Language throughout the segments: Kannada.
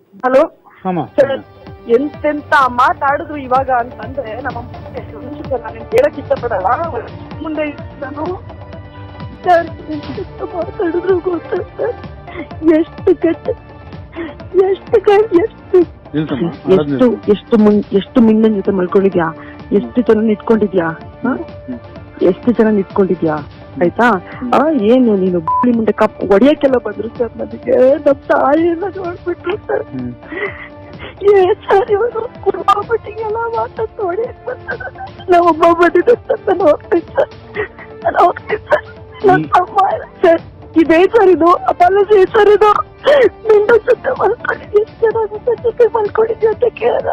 ಹಲೋ ಹಾಮ ಸರ್ ಎಂತೆಂತ ಮಾತಾಡಿದ್ರು ಇವಾಗ ಅಂತಂದ್ರೆ ನಮ್ಮ ನಾನು ಹೇಳಕ್ ಇಷ್ಟಪಡಲ್ಲ ಮುಂದೆ ನಾನು ಸರ್ ಎಂತೆಂತ ಮಾತಾಡಿದ್ರು ಗೊತ್ತಾ ಸರ್ ಎಷ್ಟು ಕೆಟ್ಟ ಎಷ್ಟು ಕ- ಎಷ್ಟು ನಿಲ್ಸಮ್ಮ ಎಷ್ಟು ಎಷ್ಟು ಮುನ್ ಎಷ್ಟು ಮಿನ್ನನ್ ಜೊತೆ ಮಲ್ಕೊಂಡಿದ್ಯಾ ಎಷ್ಟು ಜನ ಇಟ್ಕೊಂಡಿದ್ಯಾ ಹ? ಎಷ್ಟು ಜನ ಇಟ್ಕೊಂಡಿದ್ಯಾ ಆಯ್ತಾ ಆ ಏನು ನೀನು ಬುಳಿ ಮುಂದೆ ಕಪ್ ಹೊಡಿಯಕ್ಕೆಲ್ಲ ಬಂದ್ರು ಸರ್ ನನಗೆ ನಮ್ ತಾಯಿಯೆಲ್ಲ ನೋಡ್ಬಿಟ್ರು ಸರ್ ಹ್ಮ್ ಏ ಸರ್ ಇವರು ಕುಟುಂಬಟ್ಟಿಗೆಲ್ಲ ಮಾತಾಡ್ತು ಹೊಡಿಯಕ್ ಬರ್ತಾರೆ ನಾವು ಒಬ್ಬ ಬಂದಿದ್ದು ಸರ್ ನಾನು ಹೋಗ್ತೀನಿ ಸರ್ ನಾನು ಹೋಗ್ತೀನಿ ಸರ್ ನನ್ನ ತಮ್ಮ ಇಲ್ಲ ಸರ್ ಇದೇ ಸರ್ ಇದು ಅಪಾಲಜಿ ಸರ್ ಇದು ನಿನ್ನ ಜೊತೆ ಮಲ್ಕೊಂಡಿದ್ದೆ ಎಷ್ಟು ಜನ ನಿನ್ನ ಜೊತೆ ಮಲ್ಕೊಂಡಿದ್ದೆ ಅಂತ ಕೇಳೋಣ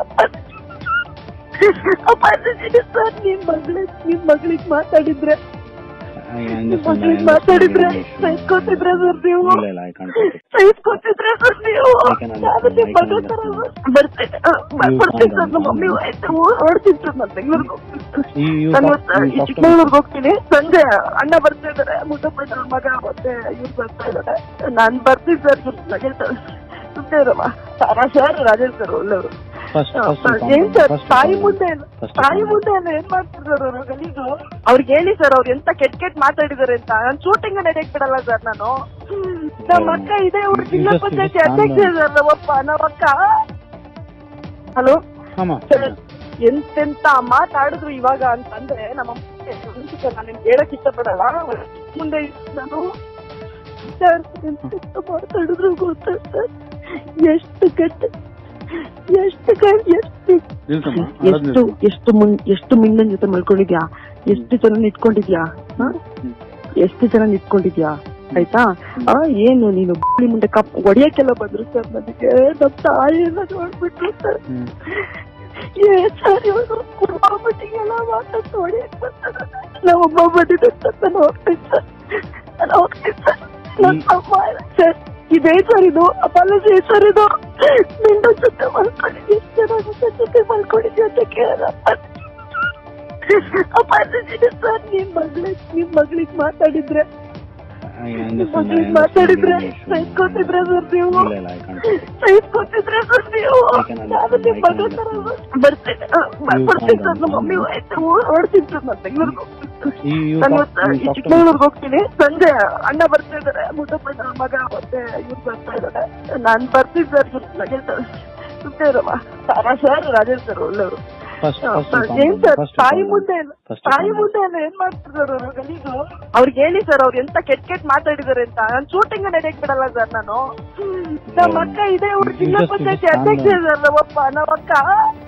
ಅಪಾಲಜಿ ಸರ್ ನಿನ್ ಮಗಳ ನಿನ್ ಮಗಳಿಗೆ ಮಾತಾಡಿದ್ರೆ ನಿಮ್ ಮಗಳಿಗೆ ಮಾತಾಡಿದ್ರೆ ಸಹಿಸ್ಕೊತಿದ್ರೆ ಸರ್ ನೀವು ಇಲ್ಲ ಇಲ್ಲ ಐ ಕಾಂಟ್ ಸಹಿಸ್ಕೊತಿದ್ರೆ ಸರ್ ನೀವು I can understand, ನಾನು ನಿಮ್ I can ಮಗಳ ತರ understand. ಬರ್ತೇನೆ ಆ, You ಬರ್ತೀನಿ calm ಸರ್ ನಮ್ಮ down, ಮಮ್ಮಿ calm ಆಯ್ತು ಹೊಡ್ತೀನಿ ಸರ್ ನಾನು ಬೆಂಗಳೂರಿಗೆ ಹೋಗ್ತೀನಿ You- you ನಾನು talk- you ಈ talk to ಚಿಕ್ಕಮಗಳೂರಿಗೆ ಹೋಗ್ತೀನಿ ಸಂಜೆ ಅಣ್ಣ ಬರ್ತಾ ಇದಾರೆ ಮುದ್ದಪ್ಪನ ಅವ್ರ ಮಗ ಮತ್ತೆ ಇವ್ರು ಬರ್ತಾ ಇದಾರೆ ನಾನ್ ಬರ್ತೀನಿ ಸರ್ ರಾಜೇಶ್ ಸರ್ ಸುಮ್ಮನೆ ಇರಮ್ಮ ಸರ್ ಸರ್ ರಾಜೇಶ್ ಸರ್ ಒಳ್ಳೆಯವರು First- first you calm ಏನ್ down. ಸರ್ First you ತಾಯಿ calm ಮುಂದೆ down. ಎಲ್ಲ First you ತಾಯಿ calm down. ಮುಂದೆ ಎಲ್ಲ ಏನ್ ಮಾಡ್ತಿದ್ದಾರೆ ಅವರು ಗಲೀಜು ಅವ್ರಿಗೆ ಹೇಳಿ ಸರ್ ಅವ್ರು ಎಂತ ಕೆಟ್ಟ ಕೆಟ್ಟ ಮಾತಾಡಿದಾರೆ ಅಂತ ನಾನು ಶೂಟಿಂಗ್ ನಡೆಯಕ್ ಬಿಡಲ್ಲ ಸರ್ ನಾನು ನಮ್ಮ ಅಕ್ಕ ಇದೆ ಇವ್ರು You ಜಿಲ್ಲಾ just- you panchayat just calm ಅಧ್ಯಕ್ಷ down. ಇದಾರೆ ನಮ್ಮಪ್ಪ ನಮ್ಮಕ್ಕ ಹಲೋ ಹಾಮ ಸರ್ ಎಂತೆಂತ ಮಾತಾಡಿದ್ರು ಇವಾಗ ಅಂತಂದ್ರೆ ನಮ್ಮ ನಾನು ಹೇಳಕ್ ಇಷ್ಟಪಡಲ್ಲ ಮುಂದೆ ನಾನು ಸರ್ ಎಂತೆಂತ ಮಾತಾಡಿದ್ರು ಗೊತ್ತಾ ಸರ್ ಎಷ್ಟು ಕೆಟ್ಟ ಎಷ್ಟು ಕ- ಎಷ್ಟು ನಿಲ್ಸಮ್ಮ ಎಷ್ಟು ಎಷ್ಟು ಮುನ್ ಎಷ್ಟು ಮಿನ್ನನ್ ಜೊತೆ ಮಲ್ಕೊಂಡಿದ್ಯಾ ಎಷ್ಟು ಜನ ಇಟ್ಕೊಂಡಿದ್ಯಾ ಹ? ಎಷ್ಟು ಜನ ಇಟ್ಕೊಂಡಿದ್ಯಾ ಆಯ್ತಾ ಆ ಏನು ನೀನು ಬುಳಿ ಮುಂದೆ ಕಪ್ ಹೊಡಿಯಕ್ಕೆಲ್ಲ ಬಂದ್ರು ಸರ್ ನನಗೆ ನಮ್ ತಾಯಿಯೆಲ್ಲ ನೋಡ್ಬಿಟ್ರು ಸರ್ ಹ್ಮ್ ಏ ಸರ್ ಇವರು ಕುಟುಂಬಟ್ಟಿಗೆಲ್ಲ ಮಾತಾಡ್ತು ಹೊಡಿಯಕ್ ಬರ್ತಾರೆ ನಾವು ಒಬ್ಬ ಬಂದಿದ್ದೆ ಸರ್ ನಾನು ಹೋಗ್ತೀನಿ ಸರ್ ನಾನು ಹೋಗ್ತೀನಿ ಸರ್ ನನ್ನ ತಮ್ಮ ಇಲ್ಲ ಸರ್ ಇದೇ ಸರ್ ಇದು ಅಪಾಲಜಿ ಸರ್ ಇದು ನಿನ್ನ ಜೊತೆ ಮಲ್ಕೊಂಡಿದ್ದೆ ಎಷ್ಟು ಜನ ನಿನ್ನ ಜೊತೆ ಮಲ್ಕೊಂಡಿದ್ದೆ ಅಂತ ಕೇಳೋಣ ಅಪಾಲಜಿ ಸರ್ ನಿನ್ ಮಗಳಿಗೆ ನಿನ್ ಮಗಳಿಗೆ ಮಾತಾಡಿದ್ರೆ I ನಿಮ್ understand, I ಮಗಳಿಗೆ understand ಮಾತಾಡಿದ್ರೆ your issue. ಸಹಿಸ್ಕೊತಿದ್ರೆ ಸರ್ ನೀವು ಇಲ್ಲ ಇಲ್ಲ ಐ ಕಾಂಟ್ ಸಹಿಸ್ಕೊತಿದ್ರೆ ಸರ್ ನೀವು I can understand, ನಾನು ನಿಮ್ I can ಮಗಳ ತರ understand. ಬರ್ತೇನೆ ಆ, You ಬರ್ತೀನಿ calm ಸರ್ down, ನಮ್ಮ calm ಮಮ್ಮಿ down. ಆಯ್ತು ಹೊಡ್ತೀನಿ ಸರ್ ನಾನು ಬೆಂಗಳೂರಿಗೆ ಹೋಗ್ತೀನಿ You- you ನಾನು talk- you ಈ talk to ಚಿಕ್ಕಮಗಳೂರಿಗೆ ಹೋಗ್ತೀನಿ ಸಂಜೆ ಅಣ್ಣ ಬರ್ತಾ ಇದಾರೆ ಮುದ್ದಪ್ಪನ ಅವ್ರ ಮಗ ಮತ್ತೆ ಇವ್ರು ಬರ್ತಾ ಇದಾರೆ ನಾನ್ ಬರ್ತೀನಿ ಸರ್ ರಾಜೇಶ್ ಸರ್ ಸುಮ್ಮನೆ ಇರಮ್ಮ ಸರ್ ಸರ್ ರಾಜೇಶ್ ಸರ್ ಒಳ್ಳೆಯವರು First- first you calm ಏನ್ down. ಸರ್ First you ತಾಯಿ calm down. ಮುಂದೆ ಎಲ್ಲ First you ತಾಯಿ calm down. ಮುಂದೆ ಎಲ್ಲ ಏನ್ ಮಾಡ್ತಿದ್ದಾರೆ ಅವರು ಗಲೀಜು ಅವ್ರಿಗೆ ಹೇಳಿ ಸರ್ ಅವ್ರು ಎಂತ ಕೆಟ್ಟ ಕೆಟ್ಟ ಮಾತಾಡಿದಾರೆ ಅಂತ ನಾನು ಶೂಟಿಂಗ್ ನಡೆಯಕ್ ಬಿಡಲ್ಲ ಸರ್ ನಾನು ನಮ್ಮ ಅಕ್ಕ ಇದೆ ಇವ್ರು You ಜಿಲ್ಲಾ just- you panchayat just calm ಅಧ್ಯಕ್ಷ down. ಇದಾರೆ ನಮ್ಮಪ್ಪ ನಮ್ಮಕ್ಕ